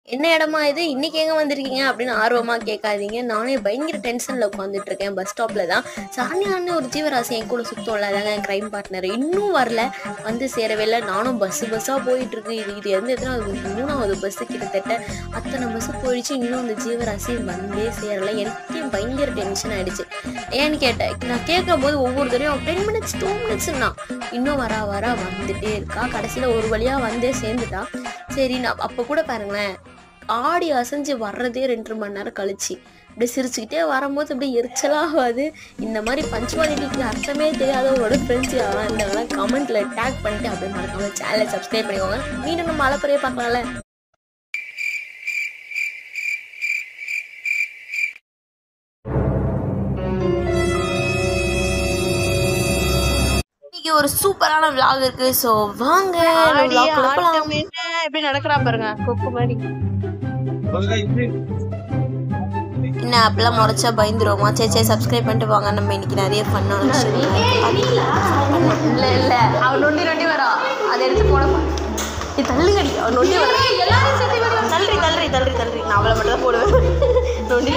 என்ன இடமா இது இன்னைக்கு எங்க வந்திருக்கீங்க அப்படின்னு ஆர்வமா கேட்காதீங்க நானே பயங்கர டென்ஷன்ல உட்காந்துட்டு இருக்கேன் பஸ் ஸ்டாப்ல தான் சரண்யான்னு ஒரு ஜீவராசி என் கூட சுத்தம்ல அதாங்க என் கிரைம் பார்ட்னர் இன்னும் வரல வந்து சேரவே இல்லை நானும் பஸ் பஸ்ஸா போயிட்டு இருக்கு இது இது எந்த எத்தனை மூணாவது பஸ் கிட்டத்தட்ட அத்தனை பஸ் போயிடுச்சு இன்னும் அந்த ஜீவராசி வந்தே சேரல எனக்கே பயங்கர டென்ஷன் ஆயிடுச்சு ஏன்னு கேட்டேன் நான் கேட்கும் போது ஒவ்வொரு தடவையும் டென் மினிட்ஸ் டூ மினிட்ஸ்னா இன்னும் வரா வரா வந்துட்டே இருக்கா கடைசியில் ஒரு வழியா வந்தே சேர்ந்துட்டா சரி நான் அப்போ கூட பாருங்களேன் ஆடி அசைஞ்சு வர்றதே ரெண்டு மணி நேரம் கழிச்சு அப்படியே சிரிச்சுக்கிட்டே வரும்போது அப்படியே எரிச்சலாகாது இந்த மாதிரி பஞ்சுவாலிட்டிக்கு அர்த்தமே தெரியாதவங்களோட ஃப்ரெண்ட்ஸ் யாரெல்லாம் இருந்தாங்கன்னா கமெண்ட்ல டேக் பண்ணிட்டு அப்படியே மறக்காம சேனலை சப்ஸ்கிரைப் பண்ணிக்கோங்க மீண்டும் நம்ம அலப்பறையே பார்க்கலாம்ல இன்னைக்கு ஒரு சூப்பரான vlog இருக்கு ஸோ வாங்க நம்ம ஆடி vlog குள்ள போலாம். ஆட்டம் என்ன எப்படி நடக்கிறா பாருங்க கொக்கு மாதிரி என்ன அப்பெல்லாம் முறைச்சா பயந்துருவோமா சரி சரி சப்ஸ்கிரைப் பண்ணிட்டு வாங்க நம்ம இன்னைக்கு நிறைய ஃபன்னான விஷயம் இல்ல இல்ல அவன் நொண்டி நொண்டி வரா அதை எடுத்து போட நீ தள்ளு கடி அவன் நொண்டி வர தள்ளி தள்ளி தள்ளி தள்ளி நான் அவளை மட்டும் தான் போடுவேன் நொண்டி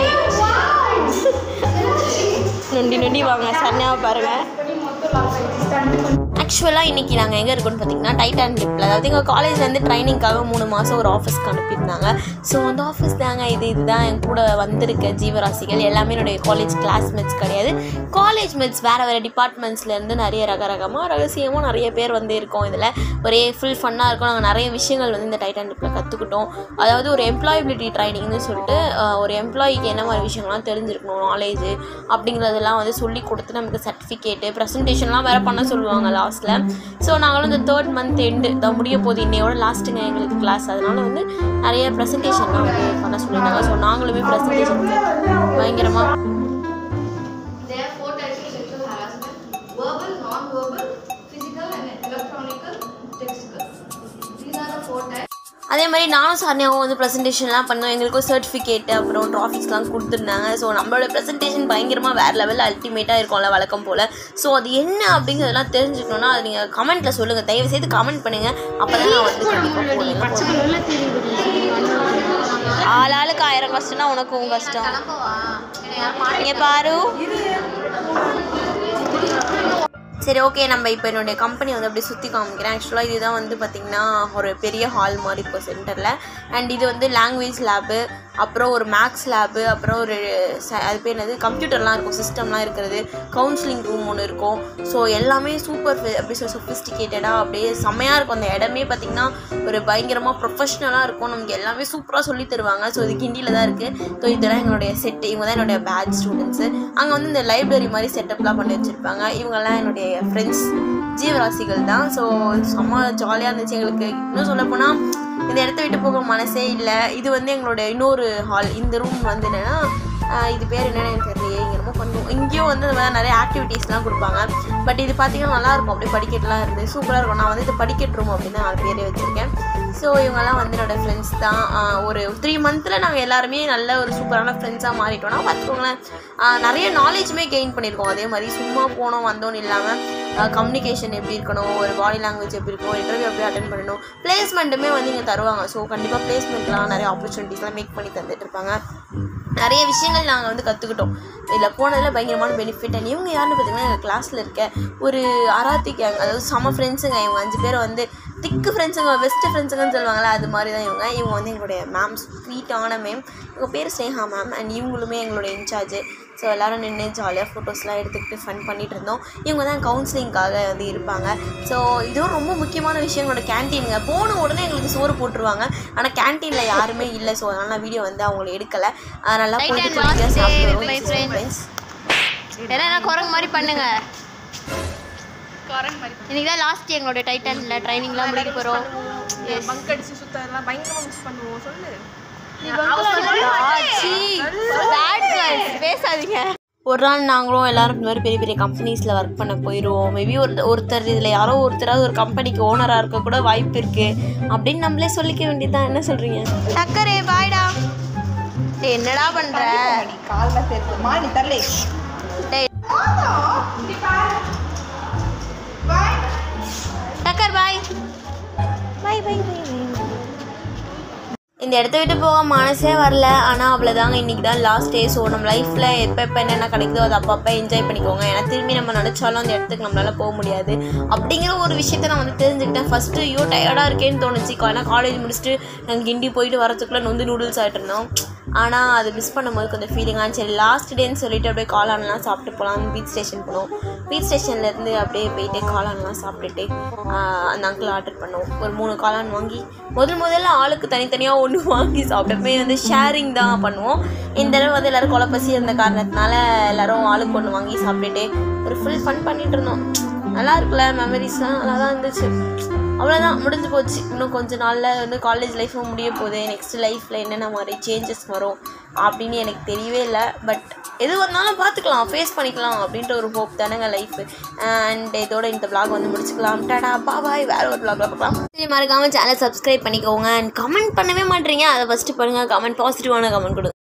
நொண்டி நொண்டி வாங்க சன்னியாவை பாருங்க ஆக்சுவலாக இன்னைக்கு நாங்கள் எங்கே இருக்கோம்னு பார்த்தீங்கன்னா டைட்டான் லிப்பில் அதாவது எங்கள் காலேஜ்லேருந்து ட்ரைனிங்காக மூணு மாதம் ஒரு ஆஃபீஸ்க்கு அனுப்பியிருந்தாங்க ஸோ அந்த ஆஃபீஸ் தாங்க இது இதுதான் என் கூட வந்திருக்க ஜீவராசிகள் எல்லாமே என்னுடைய காலேஜ் கிளாஸ்மேட்ஸ் கிடையாது காலேஜ் மேட்ஸ் வேறு வேறு டிபார்ட்மெண்ட்ஸ்லேருந்து நிறைய ரக ரகமாக ரகசியமாக நிறைய பேர் வந்து இருக்கோம் இதில் ஒரே ஃபுல் ஃபன்னாக இருக்கும் நாங்கள் நிறைய விஷயங்கள் வந்து இந்த டைட்டான் லிப்பில் கற்றுக்கிட்டோம் அதாவது ஒரு எம்ப்ளாயபிலிட்டி ட்ரைனிங்னு சொல்லிட்டு அஹ், ஒரு எம்ப்ளாயிக்கு என்ன மாதிரி விஷயங்கள்லாம் தெரிஞ்சிருக்கணும் நாலேஜ் அப்படிங்கிறதெல்லாம் வந்து சொல்லி கொடுத்து நமக்கு சர்டிஃபிகேட்டு ப்ரெசன்டேஷன்லாம் வேறு பண்ண சொல்லுவாங்க லாஸ்ட்டில் ஸோ நாங்களும் இந்த தேர்ட் மந்த் எண்டு தான் முடிய போகுது இன்னையோட லாஸ்ட்டுங்க எங்களுக்கு கிளாஸ் அதனால வந்து நிறைய ப்ரெசன்டேஷன்லாம் வந்து பண்ண சொல்லியிருந்தாங்க ஸோ நாங்களுமே ப்ரெசன்டேஷனுக்கு பயங்கரமாக There are four types of sexual harassment verbal, non verbal, physical, and electronical, textual. These are the four types. அதே மாதிரி நானும் சாரணியாவும் வந்து ப்ரெசன்டேஷன்லாம் பண்ணோம் எங்களுக்கும் சர்டிஃபிகேட் அப்புறம் ட்ராஃபிக்ஸ்லாம் கொடுத்துருந்தாங்க ஸோ நம்மளோட ப்ரெசன்டேஷன் பயங்கரமாக வேறு லெவலில் அல்டிமேட்டாக இருக்கும்ல வழக்கம் போல் ஸோ அது என்ன அப்படிங்கிறதெல்லாம் தெரிஞ்சுக்கணுன்னா அதை நீங்கள் கமெண்ட்டில் சொல்லுங்கள் தயவு செய்து கமெண்ட் பண்ணுங்கள் அப்போ தான் நான் வந்து கண்டிப்பாக போடுவேன் ஆள் ஆளுக்கு ஆயிரம் கஷ்டம்னா உனக்கு உன் கஷ்டம் இங்கே பாரு சரி ஓகே நம்ம இப்போ என்னுடைய கம்பெனி வந்து அப்படியே சுற்றி காமிக்கிறேன் ஆக்சுவலாக இதுதான் வந்து பார்த்திங்கன்னா ஒரு பெரிய ஹால் மாதிரி இப்போ சென்டரில் அண்ட் இது வந்து லாங்குவேஜ் லேபு அப்புறம் ஒரு மேக்ஸ் லேபு அப்புறம் ஒரு ச- அது பேர் என்னது கம்ப்யூட்டர்லாம் இருக்கும் சிஸ்டம்லாம் இருக்கிறது கவுன்சிலிங் ரூம் ஒன்று இருக்கும் ஸோ எல்லாமே சூப்பர் அப்படி சொ சொஃபிஸ்டிகேட்டடாக அப்படியே செம்மையாக இருக்கும் அந்த இடமே பார்த்திங்கன்னா ஒரு பயங்கரமாக ப்ரொஃபஷ்னலாக இருக்கும் நமக்கு எல்லாமே சூப்பராக சொல்லி தருவாங்க ஸோ இது கிண்டியில் தான் இருக்குது ஸோ இதெல்லாம் எங்களுடைய செட்டு இவங்க தான் என்னுடைய பேட்ச் ஸ்டூடெண்ட்ஸு அங்கே வந்து இந்த லைப்ரரி மாதிரி செட்டப்லாம் பண்ணி வச்சுருப்பாங்க இவங்கெல்லாம் என்னுடைய ஃப்ரெண்ட்ஸ் ஜீவராசிகள் தான் ஸோ செம்ம ஜாலியாக இருந்துச்சு எங்களுக்கு இன்னும் சொல்லப்போனால் இந்த இடத்த விட்டு போக மனசே இல்லை இது வந்து எங்களுடைய இன்னொரு ஹால் இந்த ரூம் வந்து என்னென்னா இது பேர் என்னன்னு எனக்கு தெரியலையே இங்கே ரொம்ப பண்ணுவோம் இங்கேயும் வந்து இந்த மாதிரி நிறைய ஆக்டிவிட்டீஸ்லாம் கொடுப்பாங்க பட் இது பார்த்தீங்கன்னா நல்லாயிருக்கும் அப்படியே படிக்கட்டுலாம் இருந்து சூப்பராக இருக்கும் நான் வந்து இது படிக்கட்டு ரூம் அப்படின்னு நான் பேரே வச்சுருக்கேன் ஸோ இவங்கெல்லாம் வந்து என்னோட ஃப்ரெண்ட்ஸ் தான் ஆஹ் ஒரு த்ரீ மந்த்தில் நாங்கள் எல்லாருமே நல்ல ஒரு சூப்பரான ஃப்ரெண்ட்ஸாக மாறிட்டோம்னா பார்த்துக்கோங்களேன் ஆஹ் நிறைய நாலேஜுமே கெயின் பண்ணியிருக்கோம் அதே மாதிரி சும்மா போனோம் வந்தோன்னு இல்லாமல் கம்யூனிகேஷன் எப்படி இருக்கணும் ஒரு பாடி லாங்குவேஜ் எப்படி இருக்கணும் இன்டர்வியூ எப்படி அட்டன் பண்ணணும் பிளேஸ்மெண்ட்டுமே வந்து இங்கே தருவாங்க ஸோ கண்டிப்பாக பிளேஸ்மெண்ட்லாம் நிறைய ஆப்பர்ச்சுனிட்டிஸ்லாம் மேக் பண்ணி தந்துட்டு இருப்பாங்க நிறைய விஷயங்கள் நாங்கள் வந்து கற்றுக்கிட்டோம் இதில் போனதில் பயங்கரமான பெனிஃபிட் அண்ட் இவங்க யாருன்னு பார்த்தீங்கன்னா எங்கள் கிளாஸில் இருக்க ஒரு அராத்தி கேங் அதாவது சம ஃப்ரெண்ட்ஸுங்க இவங்க அஞ்சு பேர் வந்து திக்கு ஃப்ரெண்ட்ஸுங்க பெஸ்ட் ஃப்ரெண்ட்ஸுங்கன்னு சொல்லுவாங்கள்ல அது மாதிரி தான் இவங்க இவங்க வந்து எங்களுடைய மேம் ஸ்வீட்டான மேம் இவங்க பேர் ஸ்னேஹா மேம் அண்ட் இவங்களுமே எங்களுடைய இன்சார்ஜ் ஸோ எல்லோரும் நின்று ஜாலியாக ஃபோட்டோஸ்லாம் எடுத்துக்கிட்டு ஃபன் பண்ணிட்டு இருந்தோம் இவங்க தான் கவுன்சிலிங்காக வந்து இருப்பாங்க ஸோ இதுவும் ரொம்ப முக்கியமான விஷயம் எங்களோட கேன்டீனுங்க போன உடனே எங்களுக்கு சோறு போட்டுருவாங்க ஆனால் கேன்டீனில் யாருமே இல்லை ஸோ அதனால் நான் வீடியோ வந்து அவங்கள எடுக்கலை அதனால Right போயிட்டு and குளிக்க last day சாப்பிட்டு with my வருவோம். friends. friends. எல்லாம் குரங்கு மாதிரி பண்ணுங்க இன்னைக்கு தான் லாஸ்ட் எங்களோட டைட்டன்ல ட்ரைனிங்லாம் முடிக்க போகிறோம் பங்க் அடிச்சு சுத்தறதெல்லாம் பயங்கரமா மிஸ் பண்ணுவோம் சொல்லு பேசாதீங்க ஒரு நாள் நாங்களும் எல்லாரும் இந்த மாதிரி பெரிய பெரிய கம்பெனிஸில் ஒர்க் பண்ண போயிடுவோம் மேபி ஒரு ஒருத்தர் இதில் யாரோ ஒருத்தராவது ஒரு கம்பெனிக்கு ஓனராக இருக்க கூட வாய்ப்பு இருக்குது அப்படின்னு நம்மளே சொல்லிக்க வேண்டியதுதான் என்ன சொல்கிறீங்க டக்கரே பாய்டா டேய் என்னடா பண்ற கால்ல சேர்த்துமா நீ தள்ளி டேய் டக்கர் பாய் பை பை பை இந்த இடத்த விட்டு போக மனசே வரல ஆனால் அவ்வளோதாங்க இன்றைக்கி தான் லாஸ்ட் டே ஸோ நம்ம லைஃப்பில் எப்போ எப்போ என்னென்ன கிடைக்குதோ அதை அப்பப்போ என்ஜாய் பண்ணிக்கோங்க ஏன்னா திரும்பி நம்ம நினச்சாலும் அந்த இடத்துக்கு நம்மளால் போக முடியாது அப்படிங்கிற ஒரு விஷயத்த நான் வந்து தெரிஞ்சுக்கிட்டேன் ஃபஸ்ட்டு ஐயோ டயர்டாக இருக்கேன்னு தோணுச்சு ஏன்னா காலேஜ் முடிச்சுட்டு நாங்கள் கிண்டி போயிட்டு வரதுக்குள்ளே நொந்து நூடுல்ஸ் ஆகிட்டு இருந்தோம் ஆனால் அது மிஸ் பண்ணும்போது கொஞ்சம் ஃபீலிங்காக சரி லாஸ்ட் டேன்னு சொல்லிட்டு அப்படியே காளான்லாம் சாப்பிட்டு போகலாம் பீச் ஸ்டேஷன் போனோம் பீச் ஸ்டேஷன்லேருந்து அப்படியே போயிட்டு காளான்லாம் சாப்பிட்டுட்டு ஆஹ், அந்த அங்கிள் ஆர்டர் பண்ணோம் ஒரு மூணு காளான் வாங்கி முதல் முதல்ல ஆளுக்கு தனித்தனியாக ஒன்று வாங்கி சாப்பிட்டப்பமே வந்து ஷேரிங் தான் பண்ணுவோம் இந்த தடவை வந்து எல்லோரும் குழப்பசி இருந்த காரணத்தினால எல்லோரும் ஆளுக்கு ஒன்று வாங்கி சாப்பிட்டுட்டு ஒரு ஃபுல் ஃபன் பண்ணிட்டு இருந்தோம் நல்லா இருக்குல்ல மெமரிஸ்லாம் நல்லா தான் இருந்துச்சு அவ்வளோதான் முடிஞ்சு போச்சு இன்னும் கொஞ்ச நாளில் வந்து காலேஜ் லைஃப்பும் முடிய போகுது நெக்ஸ்ட் லைஃப்பில் என்னென்ன மாதிரி சேஞ்சஸ் வரும் அப்படின்னு எனக்கு தெரியவே இல்லை பட் எது வந்தாலும் பார்த்துக்கலாம் ஃபேஸ் பண்ணிக்கலாம் அப்படின்ற ஒரு ஹோப் தானேங்க லைஃபு அண்ட் இதோட இந்த vlog வந்து முடிச்சுக்கலாம் டாடா பாபாய் வேற ஒரு vlogல பார்க்கலாம் சரி மறக்காமல் சேனல் சப்ஸ்கிரைப் பண்ணிக்கோங்க அண்ட் கமெண்ட் பண்ணவே மாட்டீங்க அதை ஃபஸ்ட்டு பண்ணுங்கள் கமெண்ட் பாசிட்டிவான கமெண்ட் கொடுங்க